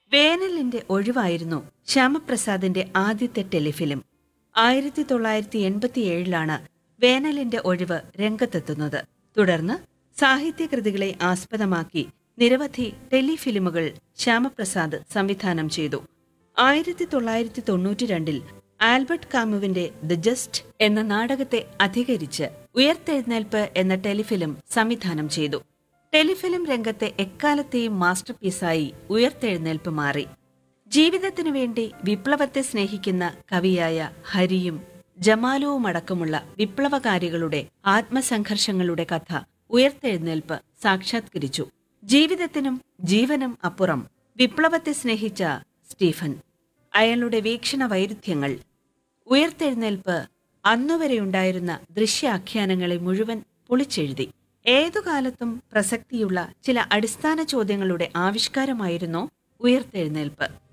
വേനലിന്റെ ഒഴിവായിരുന്നു ശ്യാമപ്രസാദിന്റെ ആദ്യത്തെ ടെലിഫിലിം ആയിരത്തി തൊള്ളായിരത്തി എൺപത്തിയേഴിലാണ് വേനലിന്റെ ഒഴിവ് രംഗത്തെത്തുന്നത് തുടർന്ന് സാഹിത്യകൃതികളെ ആസ്പദമാക്കി നിരവധി ടെലിഫിലിമുകൾ ശ്യാമപ്രസാദ് സംവിധാനം ചെയ്തു ആയിരത്തി തൊള്ളായിരത്തി തൊണ്ണൂറ്റി രണ്ടിൽ ആൽബർട്ട് കാമുവിന്റെ ദ ജസ്റ്റ് എന്ന നാടകത്തെ അധികരിച്ച് ഉയർത്തെഴുന്നേൽപ്പ് എന്ന ടെലിഫിലിം സംവിധാനം ചെയ്തു ടെലിഫിലിം രംഗത്തെ എക്കാലത്തെയും മാസ്റ്റർപീസായി ഉയർത്തെഴുന്നേൽപ്പ് മാറി ജീവിതത്തിനു വേണ്ടി വിപ്ലവത്തെ സ്നേഹിക്കുന്ന കവിയായ ഹരിയും ജമാലുവുമടക്കമുള്ള വിപ്ലവകാരികളുടെ ആത്മസംഘർഷങ്ങളുടെ കഥ ഉയർത്തെഴുന്നേൽപ്പ് സാക്ഷാത്കരിച്ചു ജീവിതത്തിനും ജീവനും അപ്പുറം വിപ്ലവത്തെ സ്നേഹിച്ച സ്റ്റീഫൻ അയാളുടെ വീക്ഷണ വൈരുദ്ധ്യങ്ങൾ ഉയർത്തെഴുന്നേൽപ്പ് അന്നുവരെയുണ്ടായിരുന്ന ദൃശ്യാഖ്യാനങ്ങളെ മുഴുവൻ പൊളിച്ചെഴുതി ഏതു കാലത്തും പ്രസക്തിയുള്ള ചില അടിസ്ഥാന ചോദ്യങ്ങളുടെ ആവിഷ്കാരമായിരുന്നു ഉയർത്തെഴുന്നേൽപ്പ്